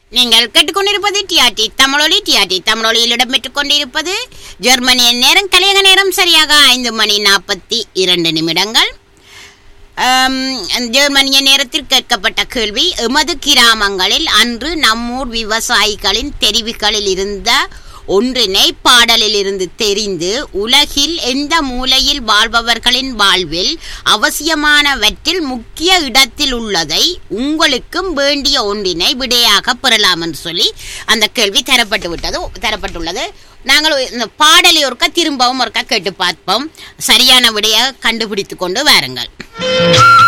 நீங்கள் கேட்டுக்கொண்டிருப்பது டிஆர்டி தமிழொலி டிஆர்டி தமிழொலியில் இடம்பெற்றுக் கொண்டிருப்பது ஜெர்மனியின் நேரம் கலையக நேரம் சரியாக ஐந்து மணி நாற்பத்தி இரண்டு நிமிடங்கள் ஆம், ஜெர்மனிய நேரத்தில் கேட்கப்பட்ட கேள்வி எமது கிராமங்களில் அன்று நம்மூர் விவசாயிகளின் தெரிவுகளில் இருந்த ஒன்றினை பாடலில் இருந்து தெரிந்து உலகில் எந்த மூலையில் வாழ்பவர்களின் வாழ்வில் அவசியமானவற்றில் முக்கிய இடத்தில் உள்ளதை உங்களுக்கும் வேண்டிய ஒன்றினை விடையாக பெறலாம் என்று சொல்லி அந்த கேள்வி தரப்பட்டு விட்டது தரப்பட்டுள்ளது நாங்கள் இந்த பாடலை ஒருக்கா திரும்பவும் ஒருக்கா கேட்டு பார்ப்போம் சரியான விடையாக கண்டுபிடித்து கொண்டு வாருங்கள்